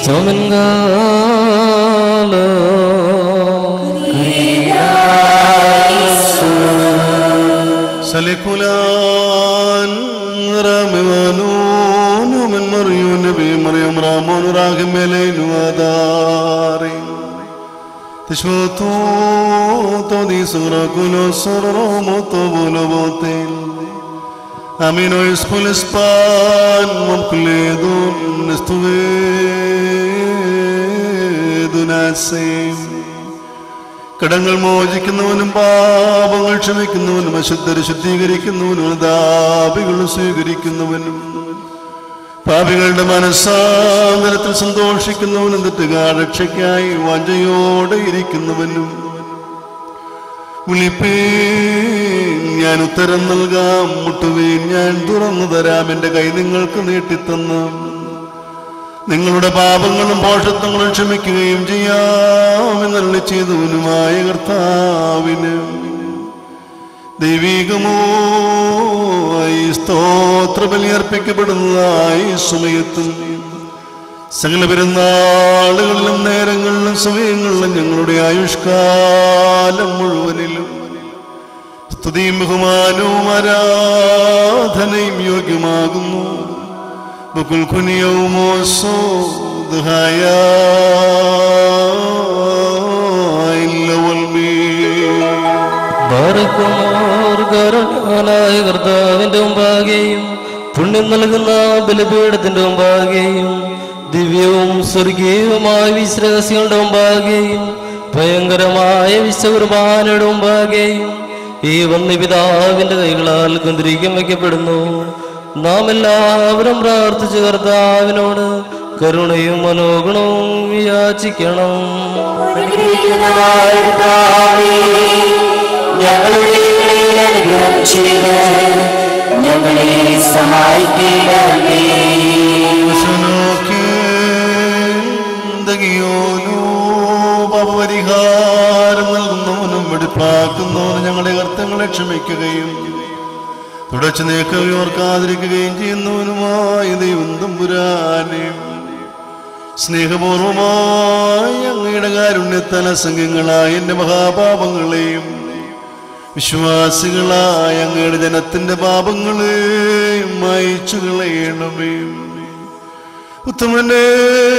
സലിക്കുലാൻ റമിവാനൂനു من مريم نبي مريم رامون راغم ملين وداري تشوتو تودي سغرا كلو سررو مطبول بوتين أمينو يسكول اسبان ممكلدون نستويدون السيم കടങ്ങൾ മോചിക്കുന്നവനും പാപങ്ങൾ ക്ഷമിക്കുന്നവനും അശുദ്ധരെ ശുദ്ധീകരിക്കുന്നവനും ദാപികൾ സ്വീകരിക്കുന്നവനും പാപികളുടെ മനസ്സാന്തരത്തിൽ സന്തോഷിക്കുന്നവനും തെറ്റുകാർ രക്ഷയ്ക്കായി വാഞ്ചയോടെ ഇരിക്കുന്നവനും വിളിപ്പേ ഞാൻ ഉത്തരം നൽകാം മുട്ടുവീൻ ഞാൻ തുറന്നു തരാം എൻ്റെ കൈ നിങ്ങൾക്ക് നീട്ടിത്തന്നു നിങ്ങളുടെ പാപങ്ങളും പോഷത്വങ്ങളും ക്ഷമിക്കുകയും ചെയ്യാമെന്നല്ല ചെയ്തവനുമായ കർത്താവിന് ദൈവികമോ ഈ സ്തോത്ര ബലി അർപ്പിക്കപ്പെടുന്നതായി സമയത്തും സകല പെരുന്നാളുകളിലും നേരങ്ങളിലും സമയങ്ങളിലും ഞങ്ങളുടെ ആയുഷ്കാലം മുഴുവനിലും സ്തുതിയും ബഹുമാനവും ആരാധനയും യോഗ്യമാകുന്നു بكل كن يوم وصود هيا إلا والمين ഭാരക്കുമാർക്കാരനായ കർത്താവിന്റെ മുമ്പാകെയും പുണ്യം നൽകുന്ന ബലിപീഠത്തിന്റെ മുമ്പാകെയും ദിവ്യവും സ്വർഗീയവുമായ വിശ്രഹസ്യങ്ങളുടെ മുമ്പാകെയും ഭയങ്കരമായ വിശ്വകുർബാനയുടെ മുമ്പാകെയും ഈ വന്യപിതാവിന്റെ കൈകളാൽ കുന്തിരിക്കം വയ്ക്കപ്പെടുന്നു നാം എല്ലാവരും പ്രാർത്ഥിച്ച കർത്താവിനോട് കരുണയും മനോഗുണവും യാചിക്കണം അനുഗ്രഹിക്കുന്നതായ കർത്താവേ, ഞങ്ങളുടെ ഇടയിൽ അനുഗ്രഹം ചെയ്ത് ഞങ്ങളെ സഹായിക്കണമേ പാപപരിഹാരം നൽകുന്നവനും വെടിപ്പാക്കുന്നവനും ഞങ്ങളുടെ കർത്തങ്ങളെ ക്ഷമിക്കുകയും തുടച്ചു നീക്കുകയും ഓർക്കാതിരിക്കുകയും ചെയ്യുന്നവനുമായ ദൈവം തമ്പുരാനെ സ്നേഹപൂർവമായി അങ്ങയുടെ കാരുണ്യത്താൽ അസംഖ്യങ്ങളായ എൻ്റെ മഹാപാപങ്ങളെയും വിശ്വാസികളായ അങ്ങയുടെ ജനത്തിന്റെ പാപങ്ങളെയും മായിച്ചു കളയണമേ ഉത്തമനെ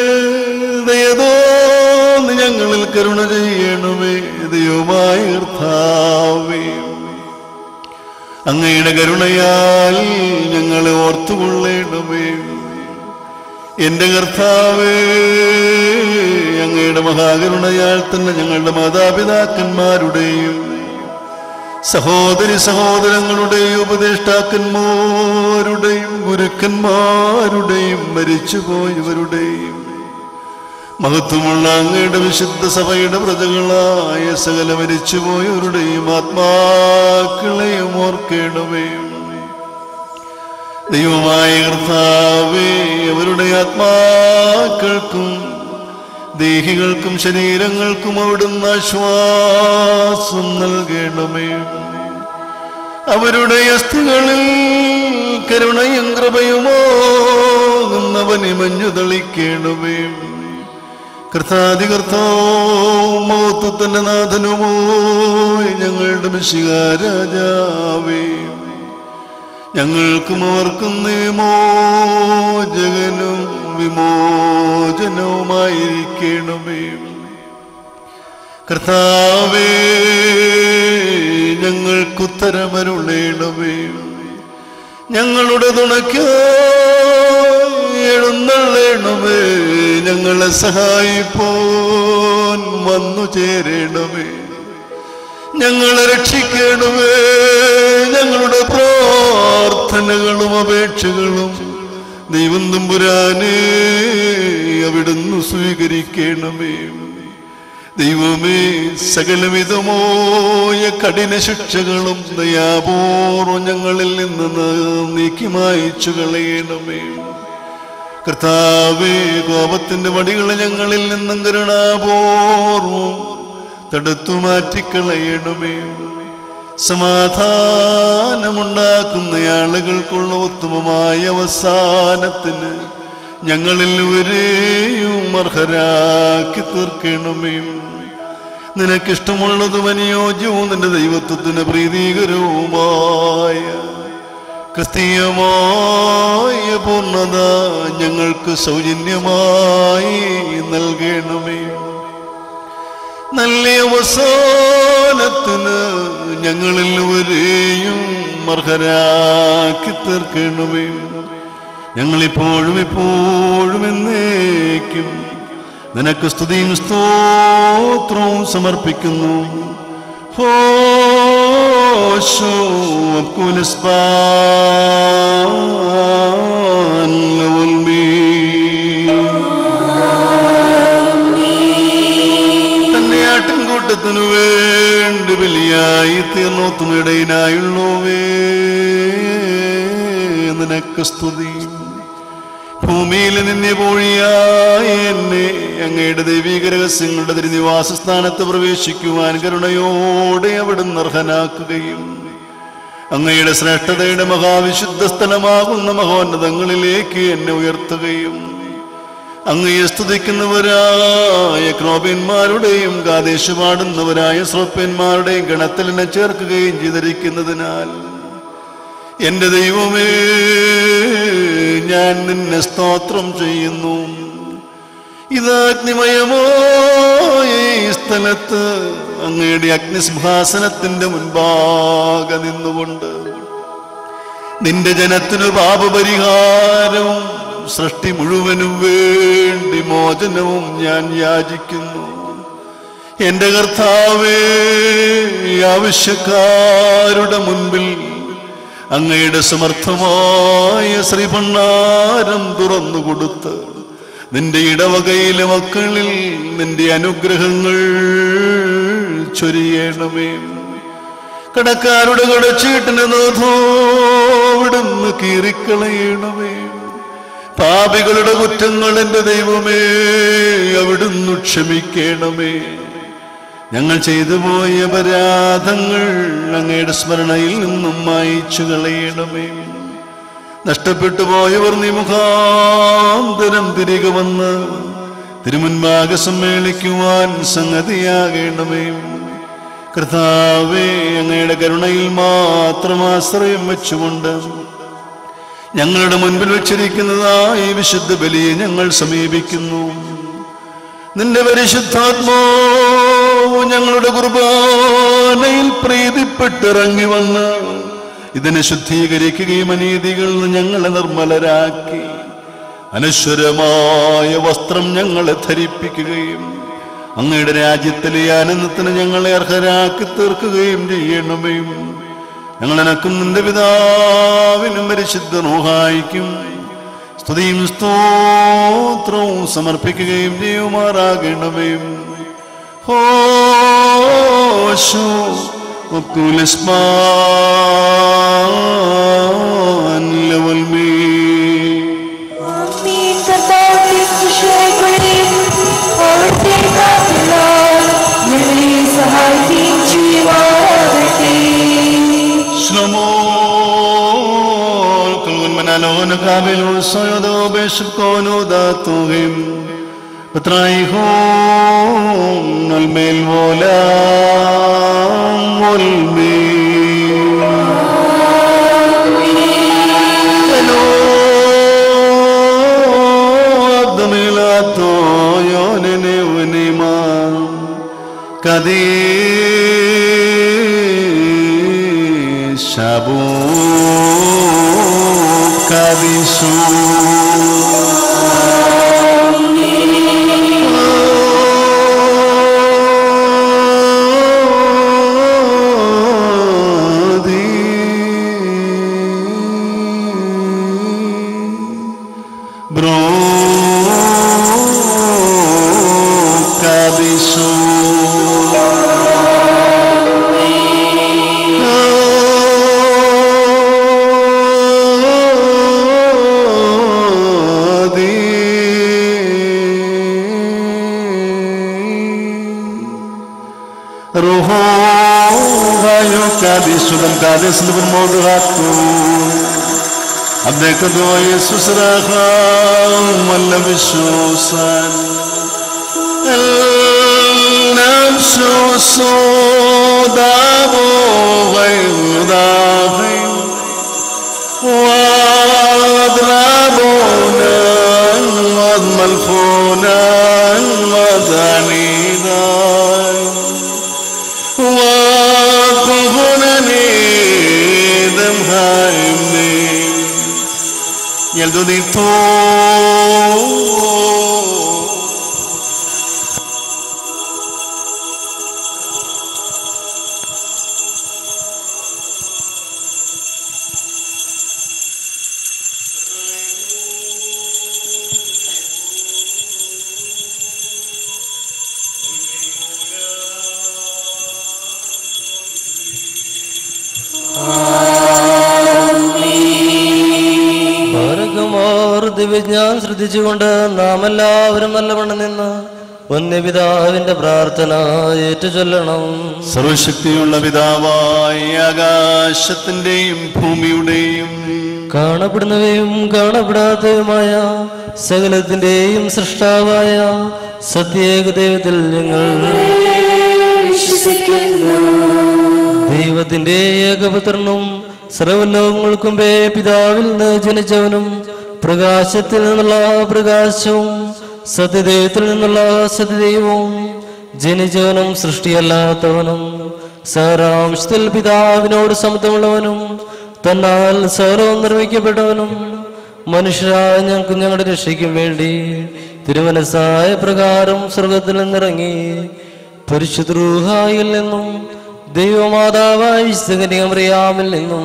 ദയതോന്ന് ഞങ്ങളിൽ കരുണ ചെയ്യണമേ ദൈവമായ കർത്താവേ അങ്ങയുടെ കരുണയാൽ ഞങ്ങളെ ഓർത്തുകൊള്ളണമേ എന്റെ കർത്താവേ അങ്ങയുടെ മഹാകരുണയാൽ തന്നെ ഞങ്ങളുടെ മാതാപിതാക്കന്മാരുടെയും സഹോദരി സഹോദരങ്ങളുടെയും ഉപദേഷ്ടാക്കന്മാരുടെയും ഗുരുക്കന്മാരുടെയും മരിച്ചുപോയവരുടെയും മഹത്വമുള്ള അങ്ങയുടെ വിശുദ്ധ സഭയുടെ പ്രജകളായ സകല മരിച്ചുപോയവരുടെയും ആത്മാക്കളെയും ഓർക്കണമേ ദൈവമായ കർത്താവേ അവരുടെ ആത്മാക്കൾക്കും ദേഹികൾക്കും ശരീരങ്ങൾക്കും അവിടുന്ന് ആശ്വാസം നൽകണമേ അവരുടെ അസ്ഥികളിൽ കരുണയും കൃപയുമോകുന്നവനെ മഞ്ഞു തളിക്കണമേ കർത്താധികർത്താവും മഹത്വത്തിന്റെ നാഥനുമോ ഞങ്ങളുടെ മിശികാരാജാവേ ഞങ്ങൾക്കും അവർക്കും നിയമോചകനും വിമോചനവുമായിരിക്കണമേ കർത്താവേ ഞങ്ങൾക്കുത്തരമരുളേണമേ ഞങ്ങളുടെ തുണയ്ക്ക് എഴുന്നള്ളേണമേ ഞങ്ങളെ സഹായിപ്പോൻ വന്നു ചേരേണമേ ഞങ്ങളെ രക്ഷിക്കണമേ ഞങ്ങളുടെ പ്രാർത്ഥനകളും അപേക്ഷകളും ദൈവം തമ്പുരാനെ അവിടുന്ന് സ്വീകരിക്കണമേ ദൈവമേ സകലവിധമായ കഠിന ശിക്ഷകളും ദയാപൂർവം ഞങ്ങളിൽ നിന്ന് നീക്കി മായിച്ചു കളയണമേ കർത്താവേ കോപത്തിന്റെ വടികളെ ഞങ്ങളിൽ നിന്നും കരുണാപൂർവം തടുത്തു മാറ്റിക്കളയണമേ സമാധാനമുണ്ടാക്കുന്ന ആളുകൾക്കുള്ള ഉത്തമമായ അവസാനത്തിന് ഞങ്ങളിൽ ഇവരെയും അർഹരാക്കി തീർക്കണമേ നിനക്കിഷ്ടമുള്ളതും അനുയോജ്യവും നിന്റെ ദൈവത്വത്തിന് പ്രീതികരവുമായ ക്രിസ്തീയമായ പൂർണ്ണത ഞങ്ങൾക്ക് സൗജന്യമായി നൽകണമേ നല്ല അവസാനത്തിന് ഞങ്ങളിൽ ഇവരെയും അർഹരാക്കി തീർക്കണമേ ഞങ്ങളിപ്പോഴും എപ്പോഴും എന്നേക്കും നിനക്ക് സ്തുതിയും സ്തോത്രവും സമർപ്പിക്കുന്നു ഹോശോ അക്കുലസ്പാൻ ലവൽമീ തന്നെ ആട്ടിൻകൂട്ടത്തിനു വേണ്ടി ബലിയായി തീർന്നോത്തുമിടയിനായുള്ളവേ നിനക്ക് സ്തുതി ഭൂമിയിൽ നിന്നെ പോഴിയായ എന്നെ അങ്ങയുടെ ദൈവീക രഹസ്യങ്ങളുടെ തിരുനിവാസ സ്ഥാനത്ത് പ്രവേശിക്കുവാൻ കരുണയോടെ അവിടുന്ന് അർഹനാക്കുകയും അങ്ങയുടെ ശ്രേഷ്ഠതയുടെ മഹാവിശുദ്ധ സ്ഥലമാകുന്ന മഹോന്നതങ്ങളിലേക്ക് എന്നെ ഉയർത്തുകയും അങ്ങയെ സ്തുതിക്കുന്നവരായ ക്രോപ്യന്മാരുടെയും കാദേശ് പാടുന്നവരായ ശ്രോപ്യന്മാരുടെയും ഗണത്തിൽ എന്നെ ചേർക്കുകയും ചെയ്തിരിക്കുന്നതിനാൽ എന്റെ ദൈവമേ ഞാൻ നിന്നെ സ്തോത്രം ചെയ്യുന്നു ഇത് അഗ്നിമയമായ ഈ സ്ഥലത്ത് അങ്ങയുടെ അഗ്നിസിംഹാസനത്തിന്റെ മുൻപാകെ നിന്നുകൊണ്ട് നിന്റെ ജനത്തിനു പാപപരിഹാരവും സൃഷ്ടി മുഴുവനും വേണ്ടി മോചനവും ഞാൻ യാചിക്കുന്നു എന്റെ കർത്താവേ ഈ ആവശ്യക്കാരുടെ മുൻപിൽ അങ്ങയുടെ സമർത്ഥമായ ശ്രീഭണ്ണാരം തുറന്നു കൊടുത്ത് നിന്റെ ഇടവകയിലെ മക്കളിൽ നിന്റെ അനുഗ്രഹങ്ങൾ ചൊരിയണമേ കടക്കാരുടെ കടച്ചീട്ടിന് നോധോവിടുന്ന് കീറിക്കളയണമേ പാപികളുടെ കുറ്റങ്ങൾ എന്റെ ദൈവമേ അവിടുന്ന് ക്ഷമിക്കണമേ ഞങ്ങൾ ചെയ്തു പോയ അപരാധങ്ങൾ അങ്ങയുടെ സ്മരണയിൽ നിന്നും മായിച്ചു കളയണമേ നഷ്ടപ്പെട്ടു പോയവർ നിമുഖാന്തരം തിരികെ വന്ന് തിരുമുൻപാകെ സമ്മേളിക്കുവാൻ സംഗതിയാകണമേ കർത്താവേ അങ്ങയുടെ കരുണയിൽ മാത്രം ആശ്രയം വെച്ചുകൊണ്ട് ഞങ്ങളുടെ മുൻപിൽ വെച്ചിരിക്കുന്നതായി വിശുദ്ധ ബലിയെ ഞങ്ങൾ സമീപിക്കുന്നു നിന്റെ പരിശുദ്ധാത്മാവ് ഞങ്ങളുടെ കുർബാനയിൽ പ്രീതിപ്പെട്ടിറങ്ങി വന്ന് ഇതിനെ ശുദ്ധീകരിക്കുകയും അനീതികളിൽ നിന്ന് ഞങ്ങളെ നിർമ്മലരാക്കി അനശ്വരമായ വസ്ത്രം ഞങ്ങളെ ധരിപ്പിക്കുകയും അങ്ങയുടെ രാജ്യത്തിലെ ആനന്ദത്തിന് ഞങ്ങളെ അർഹരാക്കി തീർക്കുകയും ചെയ്യണമേ ഞങ്ങൾ എനക്കും നിന്റെ പിതാവിനും പരിശുദ്ധ നോഹായിക്കും സ്തുതിയും സ്തോത്രവും സമർപ്പിക്കുകയും ചെയ്യുമാറാകണമേ ഹോശോ വക്കുലസ്മാൻ ലവൽമേ ആമീൻ കർത്താവേ സുശേഷപ്പെടുകയും അവിടുത്തെ കാത്തിനാൽ ഞങ്ങളെ സഹായിക്കുകയും ചെയ്യുമാറാകട്ടെ שלמה, כל מנהלו נקבל וסוידו בשבקונו דתוהם ותרייכון על מל ועולם עולמים. אלוהים דמילתו יונני ונימה קדיש אבו קדישו ברו קדישו רוחו והיו קדיש וגם קדיש לברמוד רתו Abdekado Jesus Raha Malla Vishosan النفس السوداء غير داخل واضربونا واضملفونا وذنينا وقفونني دم هايمني يلدوني طول ഭാരകമാർ ദിവ്യജ്ഞാൻ ശ്രദ്ധിച്ചുകൊണ്ട് നാം എല്ലാവരും നല്ലവണ്ണം നിന്ന് വന്യപിതാവിന്റെ പ്രാർത്ഥന ഏറ്റുചൊല്ലണം സർവശക്തിയുള്ള പിതാവായ ആകാശത്തിന്റെയും ഭൂമിയുടെയും കാണപ്പെടുന്നവയും കാണപ്പെടാത്തതുമായ സകലത്തിന്റെയും സൃഷ്ടാവായ സത്യേക ദൈവത്തിൽ ഞങ്ങൾ വിശ്വസിക്കുന്നു ദൈവത്തിന്റെ ഏകപുത്രനും സർവലോകങ്ങൾക്കും പേ പിതാവിൽ നിന്ന് ജനിച്ചവനും പ്രകാശത്തിൽ നിന്നുള്ള പ്രകാശവും സത്യദൈവത്തിൽ നിന്നുള്ള സത്യദൈവവും ജനിച്ചവനും സൃഷ്ടിയല്ലാത്തവനും സാരാംശത്തിൽ പിതാവിനോട് സമത്വമുള്ളവനും തന്നാൽ സർവം നിർമ്മിക്കപ്പെട്ടവനും മനുഷ്യരായ ഞങ്ങൾക്ക് ഞങ്ങളുടെ രക്ഷയ്ക്കും വേണ്ടി തിരുമനസായ പ്രകാരം സ്വർഗത്തിൽ നിന്നിറങ്ങി പരിശുദ്രൂഹായിൽ നിന്നും ദൈവമാതാവായ വിശുദ്ധകന്യമറിയാമിൽ നിന്നും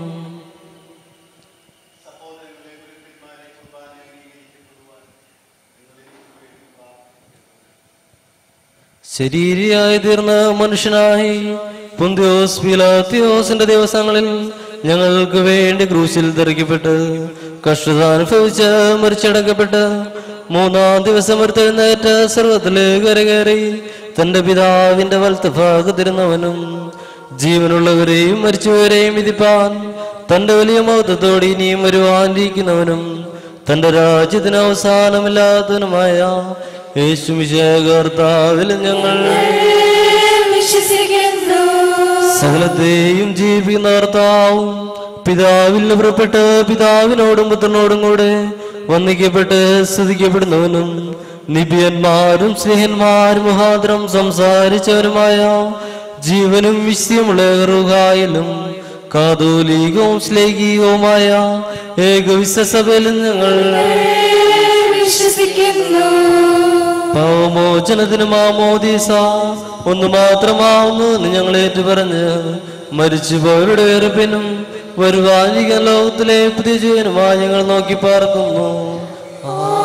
ശരീരിയായി തീർന്ന മനുഷ്യനായി പുന്തിയോസ് പിലാത്തിയോസിന്റെ ദിവസങ്ങളിൽ ഞങ്ങൾക്ക് വേണ്ടി ക്രൂശിൽ തെറിക്കപ്പെട്ട് കഷ്ടത അനുഭവിച്ച് മരിച്ചടക്കപ്പെട്ട് മൂന്നാം ദിവസം എടുത്തെഴുന്നേറ്റ് സർവത്തിലേക്ക് കരകയറി തന്റെ പിതാവിന്റെ വലത്ത് ഭാഗത്തിരുന്നവനും ജീവനുള്ളവരെയും മരിച്ചവരെയും വിധിപ്പാൻ തന്റെ വലിയ മഹത്വത്തോടെ ഇനിയും വരുവാനിരിക്കുന്നവനും തന്റെ രാജ്യത്തിന് അവസാനമില്ലാത്തവനുമായ യേശുമിശേഖർത്താവിൽ ഞങ്ങൾ വിശ്വസിക്കുന്നു സകലത്തെയും ജീവിക്കുന്ന കർത്താവും പിതാവിൽ നിന്ന് പുറപ്പെട്ട് പിതാവിനോടും പുത്രനോടും കൂടെ വന്ദിക്കപ്പെട്ട് സ്തുതിക്കപ്പെടുന്നവനും നിബിയന്മാരും സ്നേഹന്മാരും മുഖാന്തരം സംസാരിച്ചവരുമായ ജീവനും വിശ്യമുള്ള റുഹായിലും കാതോലികവും ശ്ലേഖികവുമായ ഏകവിശ്വസഭയിലും ഞങ്ങൾ വിശ്വസിക്കുന്നു പാവമോചനത്തിന് മാമോദീസ ഒന്ന് മാത്രമാവുന്നു എന്ന് ഞങ്ങൾ ഏറ്റുപറഞ്ഞ് മരിച്ചുപോയവരുടെ ഉയർപ്പിനും വരുവാനിക ലോകത്തിലെ പുതിയ ജീവനുമായി ഞങ്ങൾ നോക്കി പാർക്കുന്നു ആമേൻ